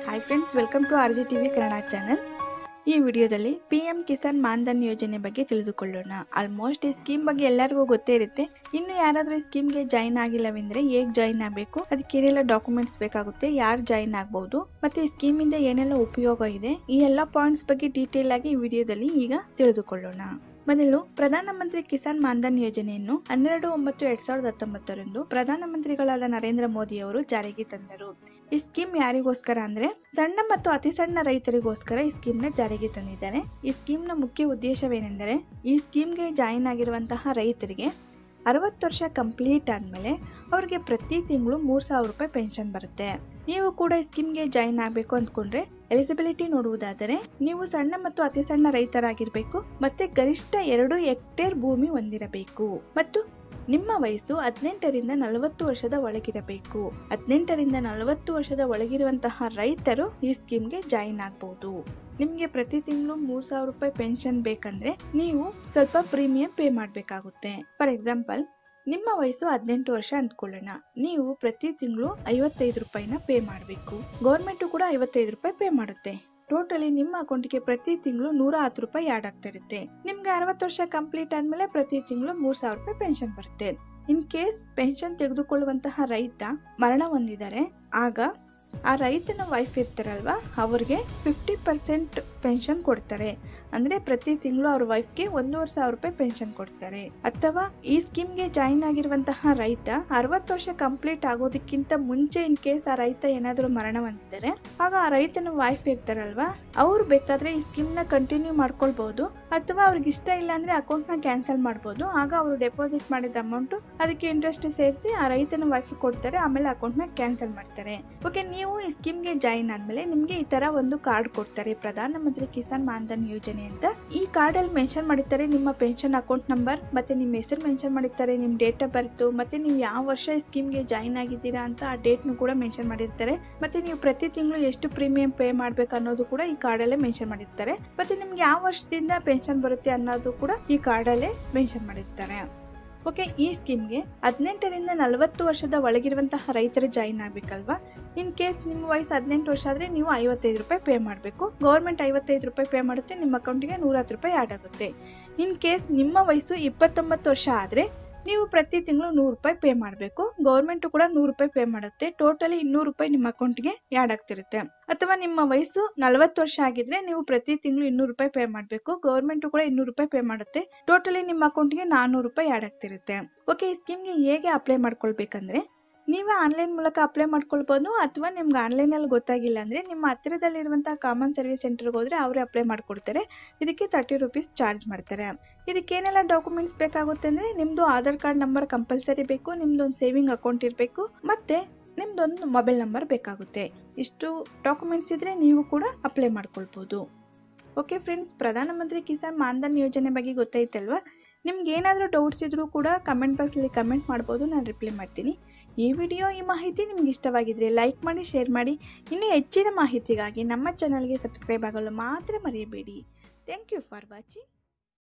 hi friends welcome to R G TV Kannada channel ಈ ವಿಡಿಯೋದಲ್ಲಿ P M Kisan Maandhan ಯೋಜನೆ ಬಗ್ಗೆ ತಿಳಿದುಕೊಳ್ಳೋಣ ಆಲ್ಮೋಸ್ಟ್ ಈ ಸ್ಕೀಮ್ ಬಗ್ಗೆ ಎಲ್ಲರಿಗೂ ಗೊತ್ತೇ ಇರುತ್ತೆ ಇನ್ನು ಯಾರಾದ್ರೂ ಈ ಸ್ಕೀಮ್ಗೆ ಜಾಯಿನ್ ಆಗಿಲ್ಲವೆಂದ್ರೆ ಹೇಗ್ ಜಾಯಿನ್ ಆಗಬೇಕು ಅದಕ್ಕೆ ಏನೆಲ್ಲ ಡಾಕ್ಯುಮೆಂಟ್ಸ್ ಬೇಕಾಗುತ್ತೆ ಯಾರು ಜಾಯಿನ್ ಆಗಬಹುದು ಮತ್ತೆ ಈ ಸ್ಕೀಮ್ ಇಂದ ಏನೆಲ್ಲ ಉಪಯೋಗ ಇದೆ ಈ ಎಲ್ಲ ಪಾಯಿಂಟ್ಸ್ ಬಗ್ಗೆ ಡೀಟೇಲ್ ಆಗಿ ಈ ವಿಡಿಯೋದಲ್ಲಿ ಈಗ ತಿಳಿದುಕೊಳ್ಳೋಣ ಮೊದಲು ಪ್ರಧಾನಮಂತ್ರಿ ಕಿಸಾನ್ ಮಾನ್ಧನ್ ಯೋಜನೆಯನ್ನು ಹನ್ನೆರಡು ಒಂಬತ್ತು ಎರಡ್ ಸಾವಿರದ ಹತ್ತೊಂಬತ್ತರಂದು ಪ್ರಧಾನಮಂತ್ರಿಗಳಾದ ನರೇಂದ್ರ ಮೋದಿ ಅವರು ಜಾರಿಗೆ ತಂದರು ಈ ಸ್ಕೀಮ್ ಯಾರಿಗೋಸ್ಕರ ಅಂದ್ರೆ ಸಣ್ಣ ಮತ್ತು ಅತಿ ಸಣ್ಣ ರೈತರಿಗೋಸ್ಕರ ಈ ಸ್ಕೀಮ್ ನ ಜಾರಿಗೆ ತಂದಿದ್ದಾರೆ ಈ ಸ್ಕೀಮ್ ನ ಮುಖ್ಯ ಉದ್ದೇಶವೇನೆಂದರೆ ಈ ಸ್ಕೀಮ್ಗೆ ಜಾಯಿನ್ ಆಗಿರುವಂತಹ ರೈತರಿಗೆ ಅರವತ್ತು ವರ್ಷ ಕಂಪ್ಲೀಟ್ ಆದ್ಮೇಲೆ ಅವ್ರಿಗೆ ಪ್ರತಿ ತಿಂಗಳು ಮೂರ್ ಸಾವಿರ ರೂಪಾಯಿ ಪೆನ್ಷನ್ ಬರುತ್ತೆ ನೀವು ಕೂಡ ಈ ಸ್ಕೀಮ್ಗೆ ಜಾಯಿನ್ ಆಗಬೇಕು ಅಂದ್ಕೊಂಡ್ರೆ ಎಲಿಜಿಬಿಲಿಟಿ ನೋಡುವುದಾದರೆ ನೀವು ಸಣ್ಣ ಮತ್ತು ಅತಿ ಸಣ್ಣ ರೈತರಾಗಿರ್ಬೇಕು ಮತ್ತೆ ಗರಿಷ್ಠ ಎರಡು ಹೆಕ್ಟೇರ್ ಭೂಮಿ ಹೊಂದಿರಬೇಕು ಮತ್ತು ನಿಮ್ಮ ವಯಸ್ಸು ಹದಿನೆಂಟರಿಂದ ನಲವತ್ತು ವರ್ಷದ ಒಳಗಿರಬೇಕು ಹದಿನೆಂಟರಿಂದ ನಲವತ್ತು ವರ್ಷದ ಒಳಗಿರುವಂತಹ ರೈತರು ಈ ಸ್ಕೀಮ್ಗೆ ಜಾಯಿನ್ ಆಗಬಹುದು ನಿಮ್ಗೆ ಪ್ರತಿ ತಿಂಗಳು ಮೂರ್ ಸಾವಿರ ರೂಪಾಯಿ ಪೆನ್ಷನ್ ಬೇಕಂದ್ರೆ ನೀವು ಸ್ವಲ್ಪ ಪ್ರೀಮಿಯಂ ಪೇ ಮಾಡ್ಬೇಕಾಗುತ್ತೆ ಫಾರ್ ಎಕ್ಸಾಂಪಲ್ ನಿಮ್ಮ ವಯಸ್ಸು ಹದಿನೆಂಟು ವರ್ಷ ಅಂದ್ಕೊಳ್ಳೋಣ ನೀವು ಪ್ರತಿ ತಿಂಗಳು ಐವತ್ತೈದು ರೂಪಾಯಿನ ಪೇ ಮಾಡಬೇಕು ಗೌರ್ಮೆಂಟ್ ಕೂಡ ಐವತ್ತೈದು ರೂಪಾಯಿ ಪೇ ಮಾಡುತ್ತೆ ಟೋಟಲಿ ನಿಮ್ಮ ಅಕೌಂಟ್ಗೆ ಪ್ರತಿ ತಿಂಗಳು ನೂರ ಹತ್ತು ರೂಪಾಯಿ ಆಡ್ ಆಗ್ತಾ ಇರುತ್ತೆ ನಿಮ್ಗೆ ಅರವತ್ತು ವರ್ಷ ಕಂಪ್ಲೀಟ್ ಆದ್ಮೇಲೆ ಪ್ರತಿ ತಿಂಗಳು ಮೂರ್ ಸಾವಿರ ರೂಪಾಯಿ ಪೆನ್ಷನ್ ಬರುತ್ತೆ ಇನ್ ಕೇಸ್ ಪೆನ್ಷನ್ ತೆಗೆದುಕೊಳ್ಳುವಂತಹ ರೈತ ಮರಣ ಹೊಂದಿದರೆ ಆಗ ಆ ರೈತನ ವೈಫ್ ಇರ್ತಾರಲ್ವಾ ಅವ್ರಿಗೆ ಫಿಫ್ಟಿ ಪರ್ಸೆಂಟ್ ಪೆನ್ಷನ್ ಕೊಡ್ತಾರೆ ಅಂದ್ರೆ ಪ್ರತಿ ತಿಂಗಳು ಅವ್ರ ವೈಫ್ಗೆ ಒಂದೂವರೆ ಸಾವಿರ ರೂಪಾಯಿ ಪೆನ್ಷನ್ ಕೊಡ್ತಾರೆ ಅಥವಾ ಈ ಸ್ಕೀಮ್ಗೆ ಜಾಯಿನ್ ಆಗಿರುವಂತಹ ರೈತ ಅರವತ್ತು ವರ್ಷ ಕಂಪ್ಲೀಟ್ ಆಗೋದಕ್ಕಿಂತ ಮುಂಚೆ ಇನ್ ಕೇಸ್ ಆ ರೈತ ಏನಾದರೂ ಮರಣ ಹೊಂದಿದ್ದಾರೆ ಆಗ ಆ ರೈತನ ವೈಫ್ ಇರ್ತಾರಲ್ವಾ ಅವ್ರು ಬೇಕಾದ್ರೆ ಈ ಸ್ಕೀಮ್ ನ ಕಂಟಿನ್ಯೂ ಮಾಡ್ಕೊಳ್ಬಹುದು ಅಥವಾ ಅವ್ರಿಗೆ ಇಷ್ಟ ಇಲ್ಲ ಅಂದ್ರೆ ಅಕೌಂಟ್ ನ ಕ್ಯಾನ್ಸಲ್ ಮಾಡಬಹುದು ಆಗ ಅವರು ಡೆಪಾಸಿಟ್ ಮಾಡಿದ ಅಮೌಂಟ್ ಅದಕ್ಕೆ ಇಂಟ್ರೆಸ್ಟ್ ಸೇರಿಸಿ ಆ ರೈತನ ವೈಫ್ ಕೊಡ್ತಾರೆ ಆಮೇಲೆ ಅಕೌಂಟ್ ನ ಕ್ಯಾನ್ಸಲ್ ಮಾಡ್ತಾರೆ ಓಕೆ ನೀವು ಈ ಸ್ಕೀಮ್ಗೆ ಜಾಯಿನ್ ಆದ್ಮೇಲೆ ನಿಮ್ಗೆ ಈ ತರ ಒಂದು ಕಾರ್ಡ್ ಕೊಡ್ತಾರೆ ಪ್ರಧಾನಮಂತ್ರಿ ಕಿಸಾನ್ ಮಾನ್ಧನ್ ಯೋಜನೆ ಅಂತ ಈ ಕಾರ್ಡ್ ಅಲ್ಲಿ ಮೆನ್ಷನ್ ಮಾಡಿರ್ತಾರೆ ನಿಮ್ಮ ಪೆನ್ಷನ್ ಅಕೌಂಟ್ ನಂಬರ್ ಮತ್ತೆ ನಿಮ್ಮ ಹೆಸರು ಮೆನ್ಷನ್ ಮಾಡಿರ್ತಾರೆ ನಿಮ್ ಡೇಟ್ ಆಫ್ ಬರ್ತ್ ಮತ್ತೆ ನೀವು ಯಾವ ವರ್ಷ ಈ ಸ್ಕೀಮ್ಗೆ ಜಾಯಿನ್ ಆಗಿದ್ದೀರಾ ಅಂತ ಆ ಡೇಟ್ ನು ಕೂಡ ಮೆನ್ಷನ್ ಮಾಡಿರ್ತಾರೆ ಮತ್ತೆ ನೀವು ಪ್ರತಿ ತಿಂಗಳು ಎಷ್ಟು ಪ್ರೀಮಿಯಂ ಪೇ ಮಾಡ್ಬೇಕು ಅನ್ನೋದು ಕೂಡ ಈ ಕಾರ್ಡ್ ಅಲ್ಲೇ ಮೆನ್ಷನ್ ಮಾಡಿರ್ತಾರೆ ಮತ್ತೆ ನಿಮ್ಗೆ ಯಾವ ವರ್ಷದಿಂದ ಪೆನ್ಷನ್ ಬರುತ್ತೆ ಅನ್ನೋದು ಕೂಡ ಈ ಕಾರ್ಡ್ ಅಲ್ಲೇ ಮೆನ್ಷನ್ ಮಾಡಿರ್ತಾರೆ ಓಕೆ ಈ ಸ್ಕೀಮ್ಗೆ ಹದಿನೆಂಟರಿಂದ ನಲವತ್ತು ವರ್ಷದ ಒಳಗಿರುವಂತಹ ರೈತರು ಜಾಯಿನ್ ಆಗ್ಬೇಕಲ್ವಾ ಇನ್ ಕೇಸ್ ನಿಮ್ಮ ವಯಸ್ಸು ಹದಿನೆಂಟು ವರ್ಷ ಆದ್ರೆ ನೀವು ಐವತ್ತೈದು ರೂಪಾಯಿ ಪೇ ಮಾಡಬೇಕು ಗೌರ್ಮೆಂಟ್ ಐವತ್ತೈದು ರೂಪಾಯಿ ಪೇ ಮಾಡುತ್ತೆ ನಿಮ್ಮ ಅಕೌಂಟ್ಗೆ ನೂರ ಹತ್ತು ರೂಪಾಯಿ ಆಡ್ ಆಗುತ್ತೆ ಇನ್ ಕೇಸ್ ನಿಮ್ಮ ವಯಸ್ಸು ಇಪ್ಪತ್ತೊಂಬತ್ತು ವರ್ಷ ಆದ್ರೆ ನೀವು ಪ್ರತಿ ತಿಂಗಳು ನೂರು ರೂಪಾಯಿ ಪೇ ಮಾಡಬೇಕು ಗೌರ್ಮೆಂಟ್ ಕೂಡ ನೂರು ರೂಪಾಯಿ ಪೇ ಮಾಡುತ್ತೆ ಟೋಟಲಿ ಇನ್ನೂರು ರೂಪಾಯಿ ನಿಮ್ಮ ಅಕೌಂಟ್ಗೆ ಆಡ್ ಆಗ್ತಿರುತ್ತೆ ಅಥವಾ ನಿಮ್ಮ ವಯಸ್ಸು ನಲವತ್ತು ವರ್ಷ ಆಗಿದ್ರೆ ನೀವು ಪ್ರತಿ ತಿಂಗಳು ಇನ್ನೂರು ರೂಪಾಯಿ ಪೇ ಮಾಡಬೇಕು ಗೌರ್ಮೆಂಟ್ ಕೂಡ ಇನ್ನೂರು ರೂಪಾಯಿ ಪೇ ಮಾಡುತ್ತೆ ಟೋಟಲಿ ನಿಮ್ಮ ಅಕೌಂಟ್ಗೆ ನಾನ್ನೂರು ರೂಪಾಯಿ ಆಡ್ ಆಗ್ತಿರುತ್ತೆ ಓಕೆ ಈ ಸ್ಕೀಮ್ಗೆ ಹೇಗೆ ಅಪ್ಲೈ ಮಾಡ್ಕೊಳ್ಬೇಕಂದ್ರೆ ನೀವೇ ಆನ್ಲೈನ್ ಮೂಲಕ ಅಪ್ಲೈ ಮಾಡ್ಕೊಳ್ಬೋದು ಅಥವಾ ನಿಮ್ಗೆ ಆನ್ಲೈನ್ ಅಲ್ಲಿ ಗೊತ್ತಾಗಿಲ್ಲ ಅಂದ್ರೆ ನಿಮ್ಮ ಹತ್ತಿರದಲ್ಲಿರುವಂತಹ ಕಾಮನ್ ಸರ್ವಿಸ್ ಸೆಂಟರ್ಗೆ ಹೋದ್ರೆ ಅವರೇ ಅಪ್ಲೈ ಮಾಡ್ಕೊಡ್ತಾರೆ ಇದಕ್ಕೆ ತರ್ಟಿ ರುಪೀಸ್ ಚಾರ್ಜ್ ಮಾಡ್ತಾರೆ ಇದಕ್ಕೆ ಏನೆಲ್ಲ ಡಾಕ್ಯುಮೆಂಟ್ಸ್ ಬೇಕಾಗುತ್ತೆ ಅಂದ್ರೆ ನಿಮ್ದು ಆಧಾರ್ ಕಾರ್ಡ್ ನಂಬರ್ ಕಂಪಲ್ಸರಿ ಬೇಕು ನಿಮ್ದು ಒಂದು ಸೇವಿಂಗ್ ಅಕೌಂಟ್ ಇರಬೇಕು ಮತ್ತೆ ನಿಮ್ದೊಂದು ಮೊಬೈಲ್ ನಂಬರ್ ಬೇಕಾಗುತ್ತೆ ಇಷ್ಟು ಡಾಕ್ಯುಮೆಂಟ್ಸ್ ಇದ್ರೆ ನೀವು ಕೂಡ ಅಪ್ಲೈ ಮಾಡ್ಕೊಳ್ಬಹುದು ಓಕೆ ಫ್ರೆಂಡ್ಸ್ ಪ್ರಧಾನಮಂತ್ರಿ ಕಿಸಾನ್ ಮಾನ್ಧನ್ ಯೋಜನೆ ಬಗ್ಗೆ ಗೊತ್ತಾಯ್ತಲ್ವಾ ನಿಮ್ಗೆ ಏನಾದರೂ ಡೌಟ್ಸ್ ಇದ್ರೂ ಕೂಡ ಕಮೆಂಟ್ ಬಾಕ್ಸಲ್ಲಿ ಕಮೆಂಟ್ ಮಾಡ್ಬೋದು ನಾನು ರಿಪ್ಲೈ ಮಾಡ್ತೀನಿ ಈ ವಿಡಿಯೋ ಈ ಮಾಹಿತಿ ನಿಮ್ಗೆ ಇಷ್ಟವಾಗಿದ್ರೆ ಲೈಕ್ ಮಾಡಿ ಶೇರ್ ಮಾಡಿ ಇನ್ನೂ ಹೆಚ್ಚಿನ ಮಾಹಿತಿಗಾಗಿ ನಮ್ಮ ಚಾನಲ್ಗೆ ಸಬ್ಸ್ಕ್ರೈಬ್ ಆಗಲು ಮಾತ್ರ ಮರೆಯಬೇಡಿ ಥ್ಯಾಂಕ್ ಯು ಫಾರ್ ವಾಚಿಂಗ್